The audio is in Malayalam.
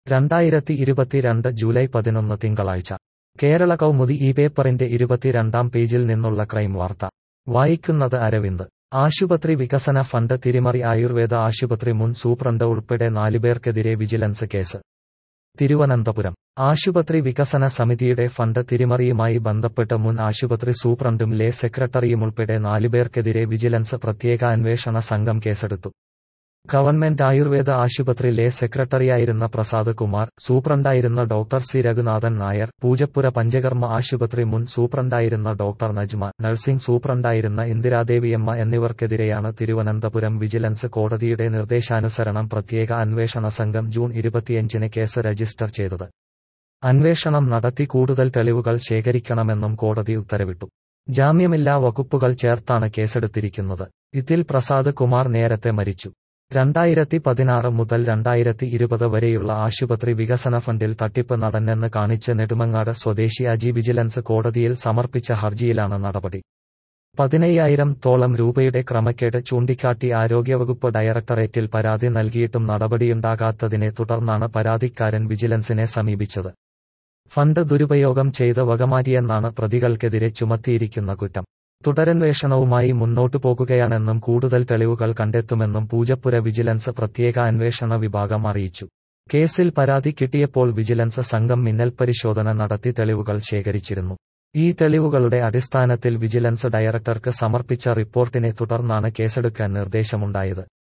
രണ്ടായിരത്തി ഇരുപത്തിരണ്ട് ജൂലൈ പതിനൊന്ന് തിങ്കളാഴ്ച കേരള കൗമുദി ഈ പേപ്പറിന്റെ ഇരുപത്തിരണ്ടാം പേജിൽ നിന്നുള്ള ക്രൈം വാർത്ത വായിക്കുന്നത് അരവിന്ദ് ആശുപത്രി വികസന ഫണ്ട് തിരിമറി ആയുർവേദ ആശുപത്രി മുൻ സൂപ്രണ്ട് ഉൾപ്പെടെ നാലുപേർക്കെതിരെ വിജിലൻസ് കേസ് തിരുവനന്തപുരം ആശുപത്രി വികസന സമിതിയുടെ ഫണ്ട് തിരിമറിയുമായി ബന്ധപ്പെട്ട് മുൻ ആശുപത്രി സൂപ്രണ്ടും ലേ സെക്രട്ടറിയുമുൾപ്പെടെ നാലുപേർക്കെതിരെ വിജിലൻസ് പ്രത്യേക അന്വേഷണ സംഘം കേസെടുത്തു ഗവൺമെന്റ് ആയുർവേദ ആശുപത്രി ലേ സെക്രട്ടറിയായിരുന്ന പ്രസാദ് കുമാർ സൂപ്രണ്ടായിരുന്ന ഡോക്ടർ സി രഘുനാഥൻ നായർ പൂജപ്പുര പഞ്ചകർമ്മ ആശുപത്രി മുൻ സൂപ്രണ്ടായിരുന്ന ഡോക്ടർ നജ്മ നഴ്സിംഗ് സൂപ്രണ്ടായിരുന്ന ഇന്ദിരാദേവിയമ്മ എന്നിവർക്കെതിരെയാണ് തിരുവനന്തപുരം വിജിലൻസ് കോടതിയുടെ നിർദ്ദേശാനുസരണം പ്രത്യേക അന്വേഷണ സംഘം ജൂൺ ഇരുപത്തിയഞ്ചിന് കേസ് രജിസ്റ്റർ ചെയ്തത് അന്വേഷണം നടത്തി കൂടുതൽ തെളിവുകൾ ശേഖരിക്കണമെന്നും കോടതി ഉത്തരവിട്ടു ജാമ്യമില്ലാ വകുപ്പുകൾ ചേർത്താണ് കേസെടുത്തിരിക്കുന്നത് ഇതിൽ പ്രസാദ് കുമാർ നേരത്തെ മരിച്ചു രണ്ടായിരത്തി പതിനാറ് മുതൽ രണ്ടായിരത്തി ഇരുപത് വരെയുള്ള ആശുപത്രി വികസന ഫണ്ടിൽ തട്ടിപ്പ് നടന്നെന്ന് കാണിച്ച് നെടുമങ്ങാട് സ്വദേശി അജി വിജിലൻസ് കോടതിയിൽ സമർപ്പിച്ച ഹർജിയിലാണ് നടപടി പതിനയ്യായിരം തോളം രൂപയുടെ ക്രമക്കേട് ചൂണ്ടിക്കാട്ടി ആരോഗ്യവകുപ്പ് ഡയറക്ടറേറ്റിൽ പരാതി നൽകിയിട്ടും നടപടിയുണ്ടാകാത്തതിനെ തുടർന്നാണ് പരാതിക്കാരൻ വിജിലൻസിനെ സമീപിച്ചത് ഫണ്ട് ദുരുപയോഗം ചെയ്ത് വകമാറ്റിയെന്നാണ് പ്രതികൾക്കെതിരെ ചുമത്തിയിരിക്കുന്ന കുറ്റം തുടരന്വേഷണവുമായി മുന്നോട്ടു പോകുകയാണെന്നും കൂടുതൽ തെളിവുകൾ കണ്ടെത്തുമെന്നും പൂജപ്പുര വിജിലൻസ് പ്രത്യേക അന്വേഷണ വിഭാഗം അറിയിച്ചു കേസിൽ പരാതി കിട്ടിയപ്പോൾ വിജിലൻസ് സംഘം മിന്നൽ പരിശോധന നടത്തി തെളിവുകൾ ശേഖരിച്ചിരുന്നു ഈ തെളിവുകളുടെ അടിസ്ഥാനത്തിൽ വിജിലൻസ് ഡയറക്ടർക്ക് സമർപ്പിച്ച റിപ്പോർട്ടിനെ തുടർന്നാണ് കേസെടുക്കാൻ നിർദ്ദേശമുണ്ടായത്